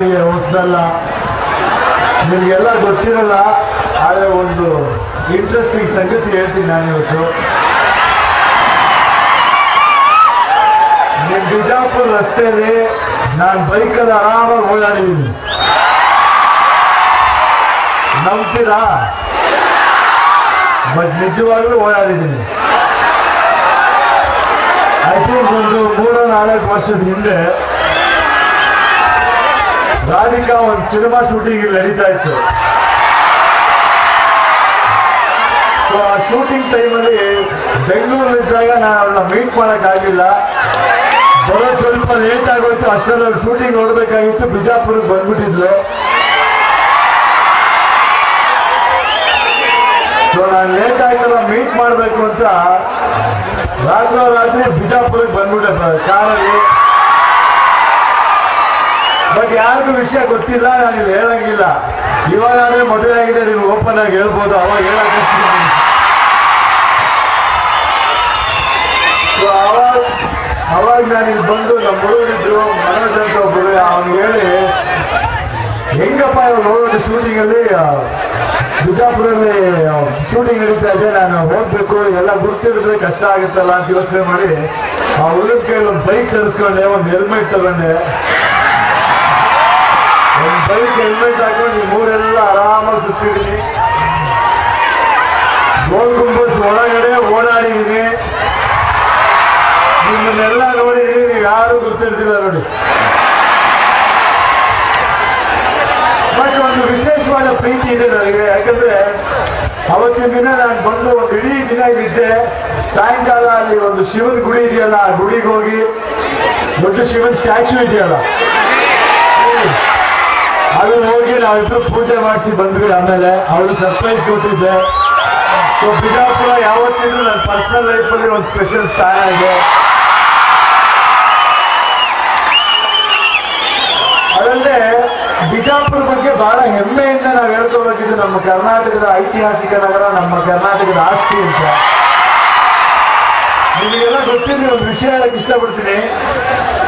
ಹೊಸದಲ್ಲ ನಿಮಗೆಲ್ಲ ಗೊತ್ತಿರಲ್ಲ ಆದರೆ ಒಂದು ಇಂಟ್ರೆಸ್ಟಿಂಗ್ ಸಂಗತಿ ಹೇಳ್ತೀನಿ ನಾನು ಇವತ್ತು ನಿಮ್ ಬಿಜಾಪುರ ರಸ್ತೆಯಲ್ಲಿ ನಾನು ಬೈಕಲ್ಲಿ ಆರಾಮಾಗಿ ಓಡಾಡಿದ್ದೀನಿ ನಂಬ್ತೀರಾ ಬಟ್ ನಿಜವಾಗ್ಲೂ ಓಡಾಡಿದ್ದೀನಿ ಐ ಥಿಂಕ್ ಒಂದು ಮೂರು ನಾಲ್ಕು ವರ್ಷದ ಹಿಂದೆ ರಾಧಿಕಾ ಒಂದು ಸಿನಿಮಾ ಶೂಟಿಂಗ್ ಇಲ್ಲಿ ನಡೀತಾ ಇತ್ತು ಸೊ ಆ ಶೂಟಿಂಗ್ ಟೈಮಲ್ಲಿ ಬೆಂಗಳೂರಲ್ಲಿದ್ದಾಗ ನಾನು ಅವಳನ್ನ ಮೀಟ್ ಮಾಡೋಕ್ಕಾಗಿಲ್ಲ ಬರೋದು ಸ್ವಲ್ಪ ಲೇಟ್ ಆಗೋಯ್ತು ಅಷ್ಟರಲ್ಲಿ ಅವ್ರು ಶೂಟಿಂಗ್ ನೋಡ್ಬೇಕಾಗಿತ್ತು ಬಿಜಾಪುರಕ್ಕೆ ಬಂದ್ಬಿಟ್ಟಿದ್ಲು ಸೊ ನಾನು ಲೇಟ್ ಆಯ್ತಲ್ಲ ಮೀಟ್ ಮಾಡಬೇಕು ಅಂತ ರಾತ್ರಿ ಬಿಜಾಪುರಕ್ಕೆ ಬಂದ್ಬಿಟ್ಟೆ ಕಾರಲ್ಲಿ ಬಟ್ ಯಾರಿಗೂ ವಿಷಯ ಗೊತ್ತಿಲ್ಲ ನಾನು ಇಲ್ಲಿ ಹೇಳಂಗಿಲ್ಲ ಇವಾಗಾದ್ರೆ ಮದುವೆ ಆಗಿದೆ ನೀವು ಓಪನ್ ಆಗಿ ಹೇಳ್ಬೋದು ಅವಾಗ ಹೇಳಕ್ ಸೊ ಅವಾಗ ಅವಾಗ ನಾನು ಇಲ್ಲಿ ಬಂದು ನಮ್ಮ ಹುಡುಗರಿದ್ರು ಮನೋಜ್ ಅಂತ ಒಬ್ಬರು ಅವ್ನು ಹೇಳಿ ಹೆಂಗಪ್ಪ ಇವಾಗ ನೋಡೋದು ಶೂಟಿಂಗ್ ಅಲ್ಲಿ ಆ, ಬಿಜಾಪುರಲ್ಲಿ ಶೂಟಿಂಗ್ ನಡೀತಾ ಇದೆ ನಾನು ಹೋಗ್ಬೇಕು ಎಲ್ಲ ಗುರ್ತಿಡಿದ್ರೆ ಕಷ್ಟ ಆಗುತ್ತಲ್ಲ ಅಂತ ಯೋಚನೆ ಮಾಡಿ ಆ ಹುಡುಗ ಕೈಲಿ ಒಂದು ಬೈಕ್ ತರಿಸ್ಕೊಂಡೆ ಒಂದು ಹೆಲ್ಮೆಟ್ ತಗೊಂಡೆ ಒಂದು ಬೈಕ್ ಹೆಲ್ಮೆಟ್ ಹಾಕೊಂಡು ಈ ಮೂರೆಲ್ಲ ಆರಾಮಾಗಿ ಸುತ್ತಿದ್ದೀನಿ ಗೋಲ್ ಗುಂಬಸ್ ಒಳಗಡೆ ಓಡಾಡಿದ್ದೀನಿ ನಿಮ್ಮನ್ನೆಲ್ಲ ನೋಡಿದ್ದೀನಿ ನೀವು ಯಾರು ಗೊತ್ತಿರ್ತಿಲ್ಲ ನೋಡಿ ಬಟ್ ಒಂದು ವಿಶೇಷವಾದ ಪ್ರೀತಿ ಇದೆ ನನಗೆ ಯಾಕಂದ್ರೆ ಅವತ್ತಿನ ದಿನ ನಾನು ಬಂದು ಒಂದು ಇಡೀ ದಿನ ಇದ್ದೆ ಸಾಯಂಕಾಲ ಅಲ್ಲಿ ಒಂದು ಶಿವನ ಗುಡಿ ಇದೆಯಲ್ಲ ಆ ಗುಡಿಗೆ ಹೋಗಿ ದೊಡ್ಡ ಶಿವನ್ ಸ್ಟ್ಯಾಚ್ಯೂ ಇದೆಯಲ್ಲ ಅಲ್ಲಿ ಹೋಗಿ ನಾವಿಬ್ರು ಪೂಜೆ ಮಾಡಿಸಿ ಬಂದ್ವಿ ಆಮೇಲೆ ಅವಳು ಸರ್ಪ್ರೈಸ್ ಕೊಟ್ಟಿದ್ದೆ ಸೊ ಬಿಜಾಪುರ ಯಾವತ್ತಿದ್ರು ನನ್ನ ಪರ್ಸನಲ್ ಲೈಫಲ್ಲಿ ಒಂದು ಸ್ಪೆಷಲ್ ಸ್ಥಾನ ಇದೆ ಅದಲ್ಲದೆ ಬಿಜಾಪುರ ಬಗ್ಗೆ ಬಹಳ ಹೆಮ್ಮೆಯಿಂದ ನಾವು ಹೇಳ್ಕೋಬೇಕಿದ್ದು ನಮ್ಮ ಕರ್ನಾಟಕದ ಐತಿಹಾಸಿಕ ನಗರ ನಮ್ಮ ಕರ್ನಾಟಕದ ಆಸ್ತಿ ಅಂತ ನಿಮಗೆಲ್ಲ ಗೊತ್ತಿದ್ರೆ ಒಂದು ವಿಷಯ ಹೇಳಕ್ ಇಷ್ಟಪಡ್ತೀನಿ